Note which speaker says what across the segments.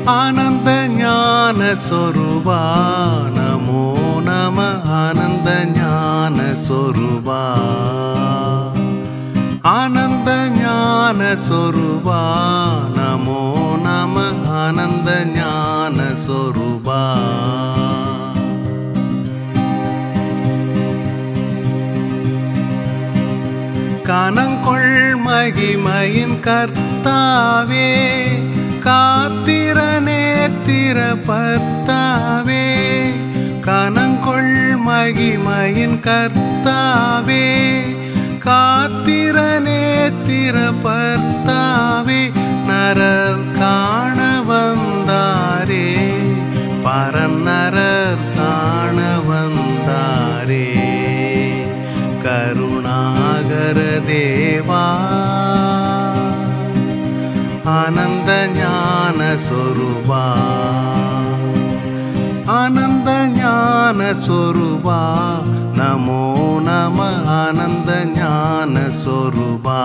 Speaker 1: ஆனந்த ஞான சொரூபா நமோ நம ஆனந்த ஞான சொரூபா ஆனந்த ஞான சொரூபா நமோ நம ஆனந்த ஞான சொரூபா கனங்கொள் மகிமையின் கர்த்தாவே காத்திர நேத்திர பர்த்தாவே கனங்கொள் மகிமையின் கர்த்தாவே காத்திர நேத்திர பர்த்தாவே நரர் காண வந்தாரே பரநரர் காண வந்தாரே கருணாகர தேவா ஆனந்த ஞான சொரூபா ஆனந்த ஞான சொரூபா நமோ நம ஆனந்த ஞான சொரூபா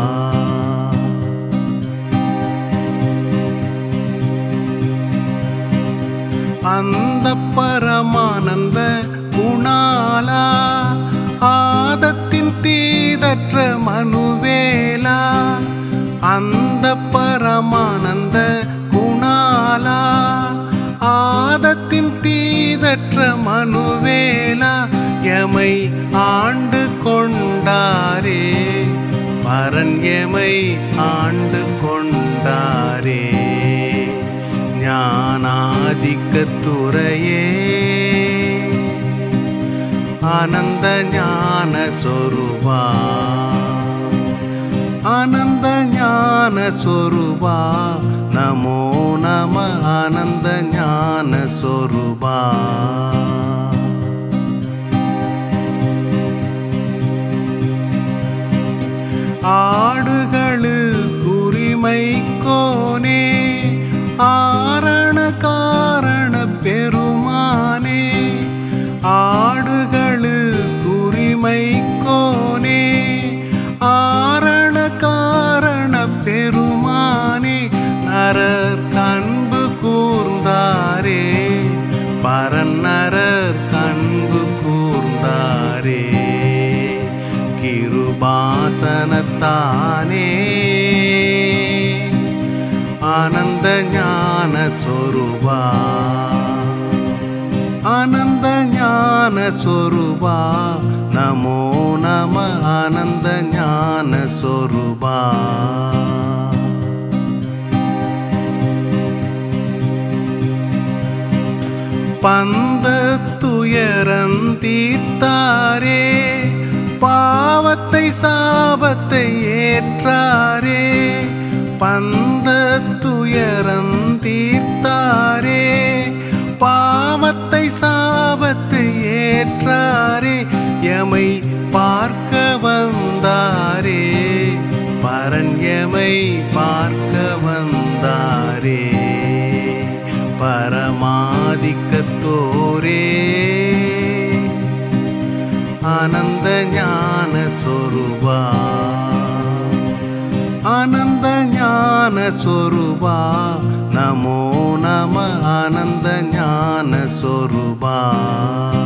Speaker 1: அந்த பரமானந்த குணாலா ஆதத்தின் தீதற்ற மனுவேலா அந்த பரமானந்த குணாலா ஆதத்தின் தீதற்ற மனுவேலா எமை ஆண்டு கொண்டாரே பரன் எமை ஆண்டு கொண்டாரே ஞானாதிக்கத்துறையே ஆனந்த ஞான சொரூபா ஆனந்த ஞான சொரூபா நமோ நம ஆனந்த ஞான சொரூபா ஆடுகளு உரிமை கோனே ஆரண காரண பெருமானே ஆடுகளு உரிமை கோனே ஆரண காரண பெருமானே நரர் கண்பு கூர்ந்தாரே பரநரர் கண்பு கூர்ந்தாரே கிருபாசனத்தானே ஆனந்த ஞான சொரூபா ஆனந்த ஞான சொரூபா நமோ நம ஆனந்த ஞான சொரூபா பந்த துயரந்தீர்த்தாரே பாவத்தை சாபத்தை ஏற்றாரே பந்த துயரந்தீர்த்தாரே பாவத்தை சாபத்தை ஏற்றாரே எமை பார்க்க வந்தாரே பரன் எமை பார்க்க வந்தாரே பரமாதிக்கத்தோரே ஆனந்த ஞான சொரூபா ஆனந்த ஞான சொரூபா நமோ நம ஆனந்த ஞான சொரூபா